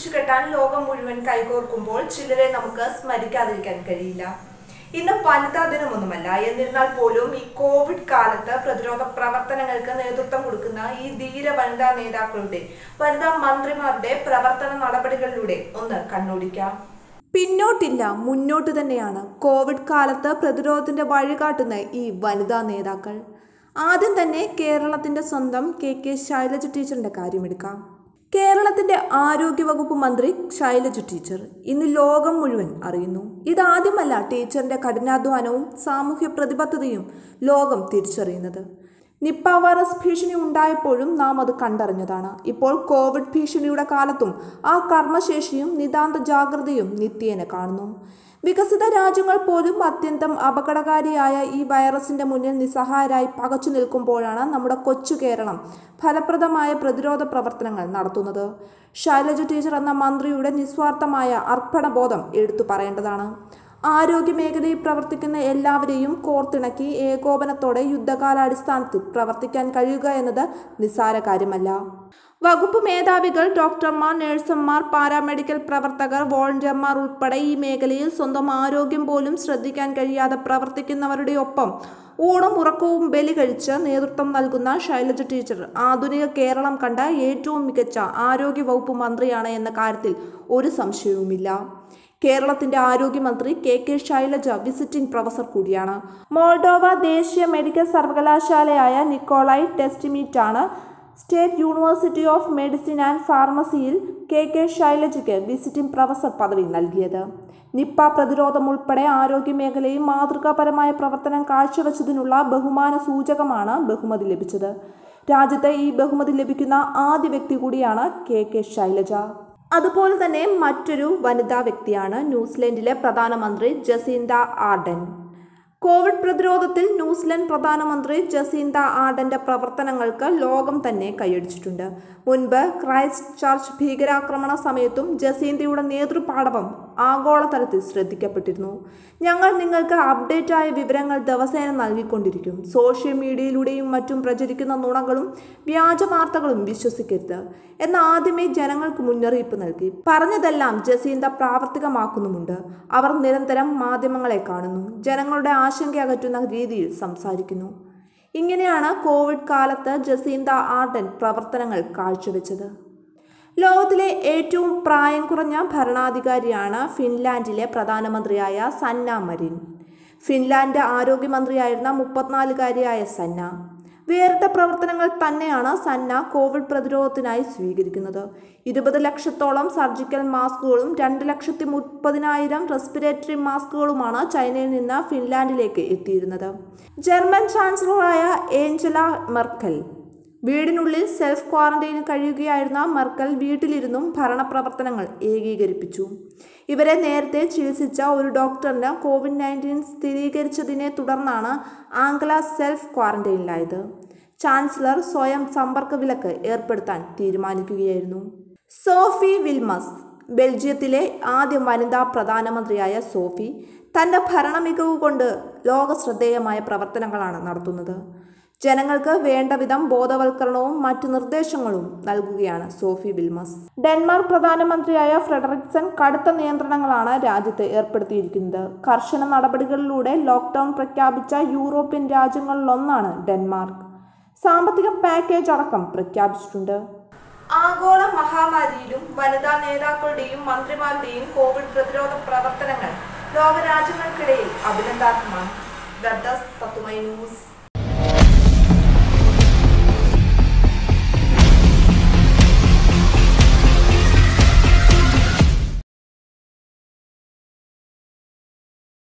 പിടിച്ചുകെട്ടാൻ ലോകം മുഴുവൻ കൈകോർക്കുമ്പോൾ ചിലരെ നമുക്ക് സ്മരിക്കാതിരിക്കാൻ കഴിയില്ല ഇന്ന് വനിതാ ദിനമൊന്നുമല്ല എന്നിരുന്നാൽ പോലും ഈ കോവിഡ് കാലത്ത് പ്രതിരോധ പ്രവർത്തനങ്ങൾക്ക് നേതൃത്വം കൊടുക്കുന്ന ഈ ധീര വനിതാ നേതാക്കളുടെ വനിതാ മന്ത്രിമാരുടെ പ്രവർത്തന നടപടികളിലൂടെ ഒന്ന് കണ്ണോടിക്കാം പിന്നോട്ടില്ല മുന്നോട്ട് തന്നെയാണ് കോവിഡ് കാലത്ത് പ്രതിരോധത്തിന്റെ വഴികാട്ടുന്ന ഈ വനിതാ നേതാക്കൾ ആദ്യം തന്നെ കേരളത്തിന്റെ സ്വന്തം കെ കെ ശൈലജ ടീച്ചറിന്റെ കാര്യമെടുക്കാം കേരളത്തിന്റെ ആരോഗ്യവകുപ്പ് മന്ത്രി ശൈലജ ടീച്ചർ ഇന്ന് ലോകം മുഴുവൻ അറിയുന്നു ഇതാദ്യമല്ല ടീച്ചറിന്റെ കഠിനാധ്വാനവും സാമൂഹ്യ പ്രതിബദ്ധതയും ലോകം തിരിച്ചറിയുന്നത് നിപ്പ വൈറസ് ഭീഷണി ഉണ്ടായപ്പോഴും നാം അത് കണ്ടറിഞ്ഞതാണ് ഇപ്പോൾ കോവിഡ് ഭീഷണിയുടെ കാലത്തും ആ കർമ്മശേഷിയും നിതാന്ത ജാഗ്രതയും നിത്യേന കാണുന്നു വികസിത രാജ്യങ്ങൾ പോലും അത്യന്തം അപകടകാരിയായ ഈ വൈറസിന്റെ മുന്നിൽ നിസ്സഹായരായി പകച്ചു നിൽക്കുമ്പോഴാണ് നമ്മുടെ കൊച്ചു കേരളം ഫലപ്രദമായ പ്രതിരോധ പ്രവർത്തനങ്ങൾ നടത്തുന്നത് ശൈലജ ടീച്ചർ എന്ന മന്ത്രിയുടെ നിസ്വാർത്ഥമായ അർപ്പണബോധം എടുത്തു പറയേണ്ടതാണ് ആരോഗ്യ മേഖലയിൽ പ്രവർത്തിക്കുന്ന എല്ലാവരെയും കോർത്തിണക്കി ഏകോപനത്തോടെ യുദ്ധകാലാടിസ്ഥാനത്തിൽ പ്രവർത്തിക്കാൻ കഴിയുക എന്നത് നിസ്സാര കാര്യമല്ല വകുപ്പ് മേധാവികൾ ഡോക്ടർമാർ നഴ്സുമാർ പാരാമെഡിക്കൽ പ്രവർത്തകർ വോളണ്ടിയർമാർ ഉൾപ്പെടെ ഈ മേഖലയിൽ സ്വന്തം ആരോഗ്യം പോലും ശ്രദ്ധിക്കാൻ കഴിയാതെ പ്രവർത്തിക്കുന്നവരുടെ ഒപ്പം ഊണും ഉറക്കവും ബലി കഴിച്ച് നേതൃത്വം നൽകുന്ന ശൈലജ ടീച്ചർ ആധുനിക കേരളം കണ്ട ഏറ്റവും മികച്ച ആരോഗ്യ വകുപ്പ് മന്ത്രിയാണ് എന്ന കാര്യത്തിൽ ഒരു സംശയവുമില്ല കേരളത്തിന്റെ ആരോഗ്യമന്ത്രി K K Shailaja visiting professor കൂടിയാണ് മോൾഡോവ ദേശീയ മെഡിക്കൽ സർവകലാശാലയായ നിക്കോളായി ടെസ്റ്റിമീറ്റാണ് state university of medicine and ഫാർമസിയിൽ കെ കെ ശൈലജയ്ക്ക് വിസിറ്റിംഗ് പ്രൊഫസർ പദവി നൽകിയത് നിപ്പ പ്രതിരോധം ഉൾപ്പെടെ ആരോഗ്യ മേഖലയിൽ മാതൃകാപരമായ പ്രവർത്തനം കാഴ്ചവെച്ചതിനുള്ള ബഹുമാന സൂചകമാണ് ബഹുമതി ലഭിച്ചത് രാജ്യത്ത് ഈ ബഹുമതി ലഭിക്കുന്ന ആദ്യ വ്യക്തി കൂടിയാണ് കെ കെ ശൈലജ അതുപോലെ തന്നെ മറ്റൊരു വനിതാ വ്യക്തിയാണ് ന്യൂസിലൻഡിലെ പ്രധാനമന്ത്രി ജസീന്ത ആർഡൻ കോവിഡ് പ്രതിരോധത്തിൽ ന്യൂസിലൻഡ് പ്രധാനമന്ത്രി ജസീന്ത ആർഡന്റെ പ്രവർത്തനങ്ങൾക്ക് ലോകം തന്നെ കൈയടിച്ചിട്ടുണ്ട് മുൻപ് ക്രൈസ്റ്റ് ചർച്ച് ഭീകരാക്രമണ സമയത്തും ജസീന്തയുടെ നേതൃപാടവം ആഗോളതലത്തിൽ ശ്രദ്ധിക്കപ്പെട്ടിരുന്നു ഞങ്ങൾ നിങ്ങൾക്ക് അപ്ഡേറ്റ് ആയ വിവരങ്ങൾ ദിവസേന നൽകിക്കൊണ്ടിരിക്കും സോഷ്യൽ മീഡിയയിലൂടെയും മറ്റും പ്രചരിക്കുന്ന നുണകളും വ്യാജ വാർത്തകളും വിശ്വസിക്കരുത് എന്ന് ആദ്യമേ ജനങ്ങൾക്ക് മുന്നറിയിപ്പ് നൽകി പറഞ്ഞതെല്ലാം ജസീന്ത പ്രാവർത്തികമാക്കുന്നുമുണ്ട് അവർ നിരന്തരം മാധ്യമങ്ങളെ കാണുന്നു ജനങ്ങളുടെ ആശങ്ക അകറ്റുന്ന രീതിയിൽ സംസാരിക്കുന്നു ഇങ്ങനെയാണ് കോവിഡ് കാലത്ത് ജസീന്ത ആർഡൻ പ്രവർത്തനങ്ങൾ കാഴ്ചവെച്ചത് ലോകത്തിലെ ഏറ്റവും പ്രായം കുറഞ്ഞ ഭരണാധികാരിയാണ് ഫിൻലാൻഡിലെ പ്രധാനമന്ത്രിയായ സന്ന മരിൻ ഫിൻലാൻഡ് ആരോഗ്യമന്ത്രിയായിരുന്ന മുപ്പത്തിനാലുകാരിയായ സന്ന വേറിട്ട പ്രവർത്തനങ്ങൾ തന്നെയാണ് സന്ന കോവിഡ് പ്രതിരോധത്തിനായി സ്വീകരിക്കുന്നത് ഇരുപത് ലക്ഷത്തോളം സർജിക്കൽ മാസ്കുകളും രണ്ട് ലക്ഷത്തി മുപ്പതിനായിരം റെസ്പിറേറ്ററി മാസ്കുകളുമാണ് ചൈനയിൽ നിന്ന് ഫിൻലാൻഡിലേക്ക് എത്തിയിരുന്നത് ജർമ്മൻ ചാൻസലറായ ഏഞ്ചല മെർക്കൽ വീടിനുള്ളിൽ സെൽഫ് ക്വാറന്റൈനിൽ കഴിയുകയായിരുന്ന മെർക്കൽ വീട്ടിലിരുന്നും ഭരണപ്രവർത്തനങ്ങൾ ഏകീകരിപ്പിച്ചു ഇവരെ നേരത്തെ ചികിത്സിച്ച ഒരു ഡോക്ടറിന് കോവിഡ് നയൻറ്റീൻ സ്ഥിരീകരിച്ചതിനെ തുടർന്നാണ് ആംഗല സെൽഫ് ക്വാറന്റൈനിലായത് ചാൻസലർ സ്വയം സമ്പർക്ക വിലക്ക് ഏർപ്പെടുത്താൻ തീരുമാനിക്കുകയായിരുന്നു സോഫി വിൽമസ് ബെൽജിയത്തിലെ ആദ്യ വനിതാ പ്രധാനമന്ത്രിയായ സോഫി തൻ്റെ ഭരണ മികവ് കൊണ്ട് ലോക ശ്രദ്ധേയമായ പ്രവർത്തനങ്ങളാണ് നടത്തുന്നത് ജനങ്ങൾക്ക് വേണ്ട വിധം ബോധവൽക്കരണവും മറ്റു നിർദ്ദേശങ്ങളും നൽകുകയാണ് സോഫി വിൽമസ് ഡെൻമാർക്ക് പ്രധാനമന്ത്രിയായ ഫ്രെഡറിക്സൺ കടുത്ത നിയന്ത്രണങ്ങളാണ് രാജ്യത്ത് ഏർപ്പെടുത്തിയിരിക്കുന്നത് കർശന നടപടികളിലൂടെ ലോക്ക്ഡൌൺ പ്രഖ്യാപിച്ച യൂറോപ്യൻ രാജ്യങ്ങളിലൊന്നാണ് ഡെൻമാർക്ക് സാമ്പത്തിക പാക്കേജ് അടക്കം പ്രഖ്യാപിച്ചിട്ടുണ്ട് ആഗോള മഹാമാരിയിലും വനിതാ നേതാക്കളുടെയും മന്ത്രിമാരുടെയും കോവിഡ് പ്രതിരോധ പ്രവർത്തനങ്ങൾ ലോകരാജ്യങ്ങൾക്കിടയിൽ അഭിനന്ദാർഹമാണ് വെബ് ഡെസ്ക് തത്തുമൈ ന്യൂസ്